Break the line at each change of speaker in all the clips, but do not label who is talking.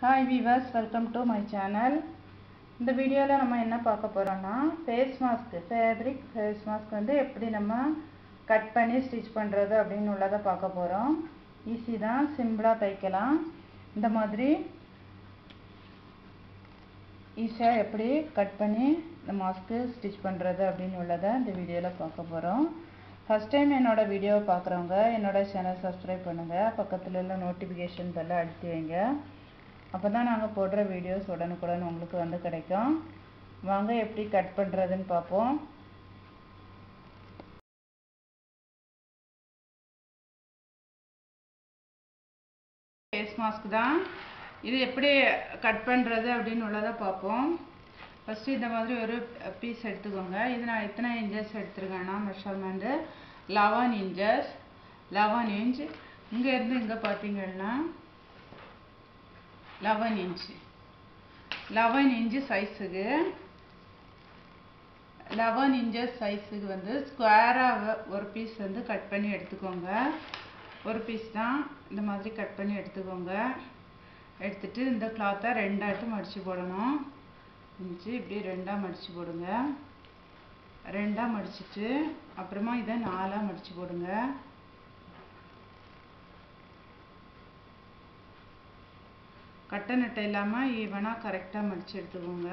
Hi viewers welcome to my channel இந்த வீடியோவில் நம்ம என்ன பார்க்க போகிறோம்னா face mask fabric face mask வந்து எப்படி நம்ம கட் பண்ணி ஸ்டிச் பண்ணுறது அப்படின்னு உள்ளதை பார்க்க போகிறோம் ஈஸி தான் சிம்பிளாக தைக்கலாம் இந்த மாதிரி ஈஸியாக எப்படி கட் பண்ணி இந்த மாஸ்க்கு ஸ்டிச் பண்ணுறது அப்படின்னு உள்ளதை இந்த வீடியோவில் பார்க்க போகிறோம் ஃபஸ்ட் டைம் என்னோடய வீடியோவை பார்க்குறவங்க என்னோடய சேனல் சப்ஸ்கிரைப் பண்ணுங்கள் பக்கத்தில் உள்ள நோட்டிஃபிகேஷன் பெல்லை அழுத்தி வைங்க அப்போ தான் நாங்கள் போடுற வீடியோஸ் உடனுக்குடன் உங்களுக்கு வந்து கிடைக்கும் வாங்க எப்படி கட் பண்ணுறதுன்னு பார்ப்போம் ஃபேஸ் மாஸ்க் தான் இது எப்படி கட் பண்ணுறது அப்படின்னு உள்ளதை பார்ப்போம் ஃபஸ்ட்டு இந்த மாதிரி ஒரு பீஸ் எடுத்துக்கோங்க இது நான் எத்தனை இன்ச்சஸ் எடுத்துருக்கேன்னா measurement eleven inches eleven inch இங்கேருந்து இங்கே பார்த்தீங்கன்னா லெவன் இன்ச்சு லெவன் இன்ச்சு சைஸுக்கு லெவன் இன்ச்சஸ் சைஸுக்கு வந்து ஸ்கொயராக ஒரு பீஸ் வந்து கட் பண்ணி எடுத்துக்கோங்க ஒரு பீஸ் தான் இந்த மாதிரி கட் பண்ணி எடுத்துக்கோங்க எடுத்துட்டு இந்த கிளாத்தை ரெண்டாட்டும் மடித்து போடணும் இன்ச்சு இப்படி ரெண்டாக மடித்து போடுங்க ரெண்டாக மடிச்சிட்டு அப்புறமா இதை நாலாக மடித்து போடுங்க கட்டை நட்டை இல்லாமல் ஈவனாக கரெக்டாக மடித்து எடுத்துக்கோங்க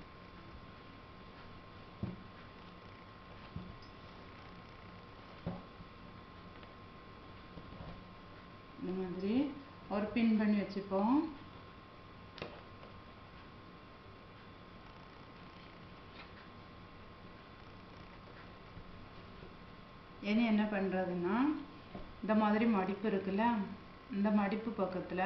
இந்த மாதிரி ஒரு பின் பண்ணி வச்சுப்போம் இனி என்ன பண்ணுறதுன்னா இந்த மாதிரி மடிப்பு இருக்குல்ல இந்த மடிப்பு பக்கத்தில்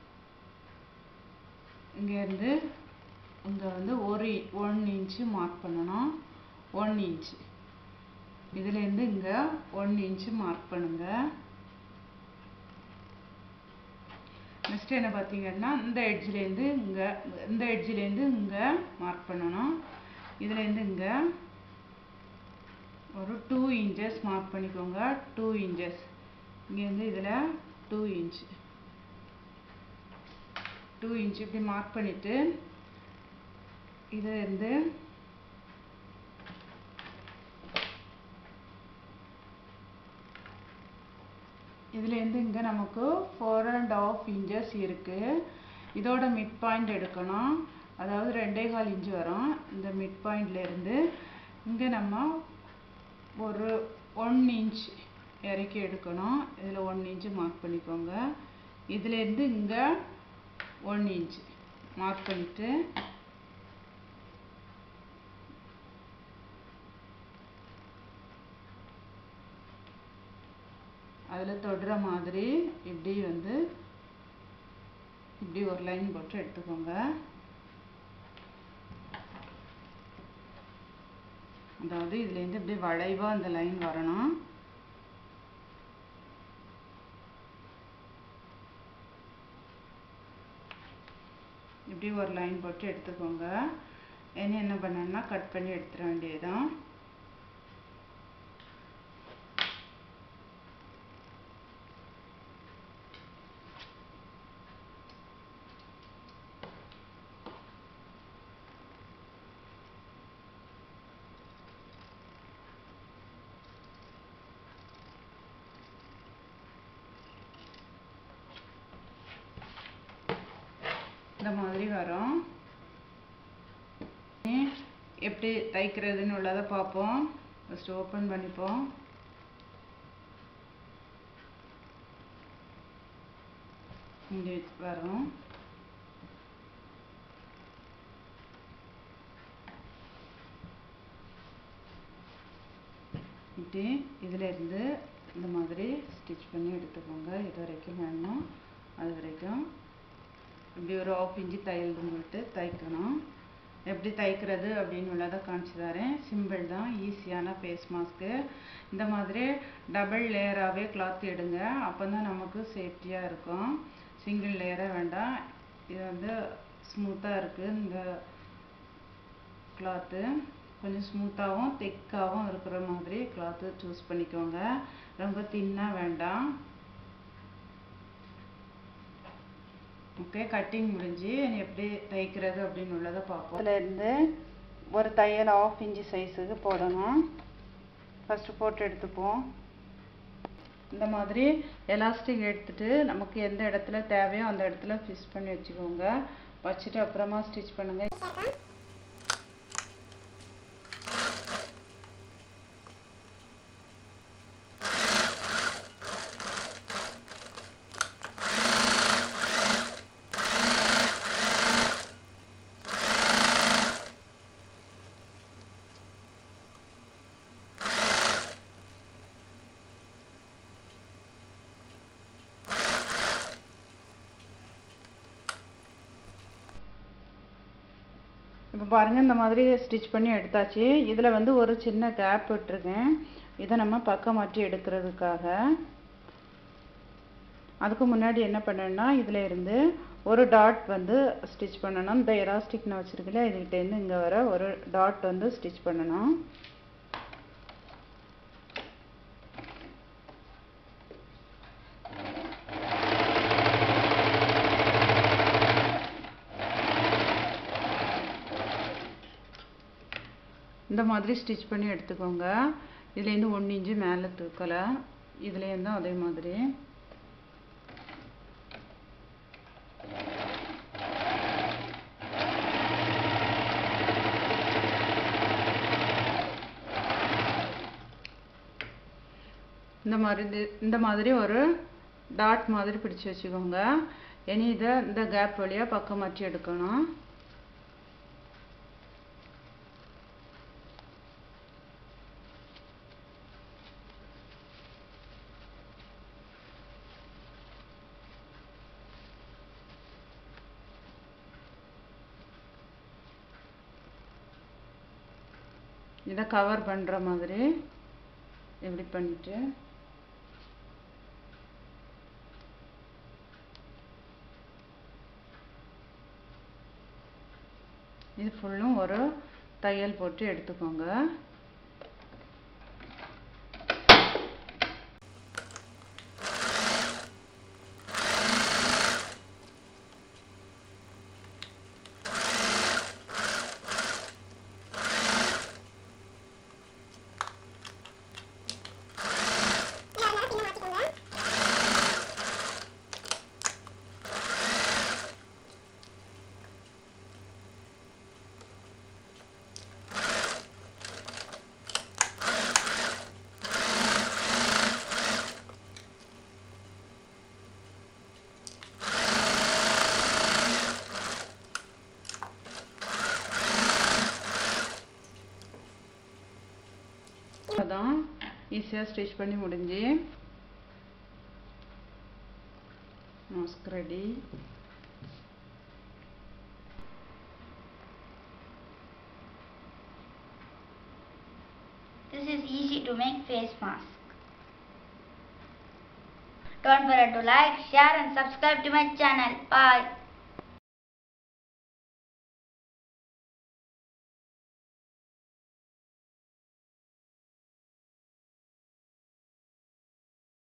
இங்கேருந்து இங்கே வந்து ஒரு ஒன் இன்ச்சு மார்க் பண்ணணும் ஒன் இன்ச்சு இதுலேருந்து இங்கே ஒன் இன்ச்சு மார்க் பண்ணுங்கள் நெக்ஸ்ட் என்ன பார்த்தீங்கன்னா இந்த எட்ஜ்லேருந்து இங்கே இந்த எட்ஜ்லேருந்து இங்கே மார்க் பண்ணணும் இதுலேருந்து இங்கே ஒரு டூ இன்ச்சஸ் மார்க் பண்ணிக்கோங்க டூ இன்ச்சஸ் இங்கேருந்து இதில் டூ இன்ச் டூ இன்ச் இப்படி மார்க் பண்ணிவிட்டு இதிலேருந்து இதுலேருந்து இங்கே நமக்கு ஃபோர் அண்ட் ஆஃப் இன்ச்சஸ் இருக்குது இதோட மிட் பாயிண்ட் எடுக்கணும் அதாவது ரெண்டே கால் இன்ச்சு வரும் இந்த மிட் பாயிண்ட்லேருந்து இங்கே நம்ம ஒரு ஒன் இன்ச் இறக்கி எடுக்கணும் இதில் ஒன் இன்ச்சு மார்க் பண்ணிக்கோங்க இதுலேருந்து இங்கே ஒன் இன்ச் மார்க் பண்ணிவிட்டு அதில் தொடுற மாதிரி இப்படி வந்து இப்படி ஒரு லைன் போட்டு எடுத்துக்கோங்க அதாவது இதுலேருந்து இப்படி வளைவாக அந்த லைன் வரணும் இப்படி ஒரு லைன் போட்டு எடுத்துக்கோங்க என்ன என்ன பண்ணணும்னா கட் பண்ணி எடுத்துட வேண்டியதுதான் இந்த மாதிரி வரும் எப்படி தைக்கிறதுன்னு உள்ளதை பார்ப்போம் ஃபஸ்ட்டு ஓப்பன் பண்ணிப்போம் இங்கே வரும் இப்படி இதிலேருந்து இந்த மாதிரி ஸ்டிச் பண்ணி எடுத்துக்கோங்க இது வரைக்கும் வேணும் அது வரைக்கும் இப்படி ஒரு ஆஃப் இன்ச்சு தையல் போட்டு தைக்கணும் எப்படி தைக்கிறது அப்படின்னு உள்ளதை காமிச்சு தரேன் சிம்பிள் தான் ஈஸியான ஃபேஸ் மாஸ்க்கு இந்த மாதிரி டபுள் லேயராகவே கிளாத் எடுங்க அப்போ தான் நமக்கு சேஃப்டியாக இருக்கும் சிங்கிள் லேயராக வேண்டாம் இது வந்து ஸ்மூத்தாக இருக்குது இந்த கிளாத்து கொஞ்சம் ஸ்மூத்தாகவும் திக்காகவும் இருக்கிற மாதிரி கிளாத்து சூஸ் பண்ணிக்கோங்க ரொம்ப தின்னாக வேண்டாம் ஓகே கட்டிங் முடிஞ்சு இனி எப்படி தைக்கிறது அப்படின்னு உள்ளதை பார்ப்போம் இதுல இருந்து ஒரு தையல் ஆஃப் இன்ச்சு சைஸுக்கு போடணும் ஃபஸ்ட்டு போட்டு எடுத்துப்போம் இந்த மாதிரி எலாஸ்டிக் எடுத்துட்டு நமக்கு எந்த இடத்துல தேவையோ அந்த இடத்துல ஃபிக்ஸ் பண்ணி வச்சுக்கோங்க வச்சுட்டு அப்புறமா ஸ்டிச் பண்ணுங்க இப்போ பாருங்கள் இந்த மாதிரி ஸ்டிச் பண்ணி எடுத்தாச்சு இதில் வந்து ஒரு சின்ன கேப் விட்டுருக்கேன் இதை நம்ம பக்கம் மாற்றி எடுக்கிறதுக்காக அதுக்கு முன்னாடி என்ன பண்ணணும்னா இதில் இருந்து ஒரு டாட் வந்து ஸ்டிச் பண்ணணும் இந்த எலாஸ்டிக் நான் வச்சுருக்கல இதுகிட்டேருந்து இங்கே வர ஒரு டாட் வந்து ஸ்டிச் பண்ணணும் இந்த மாதிரி ஸ்டிச் பண்ணி எடுத்துக்கோங்க இதுலேருந்து ஒன்று இன்ச்சு மேலே தூக்கலை இதுலேருந்தும் அதே மாதிரி இந்த மாதிரி இது- இந்த மாதிரி ஒரு டாட் மாதிரி பிடிச்சு வச்சுக்கோங்க இனி இதை இந்த கேப் வழியாக பக்கம் மாற்றி எடுக்கணும் இதை கவர் பண்ணுற மாதிரி இப்படி பண்ணிட்டு இது ஃபுல்லும் ஒரு தையல் போட்டு எடுத்துக்கோங்க அதான் ஈஸியாக ஸ்டிச் பண்ணி முடிஞ்சு mask ready
This is easy to make face mask. Don't forget to like, share and subscribe to my channel. Bye.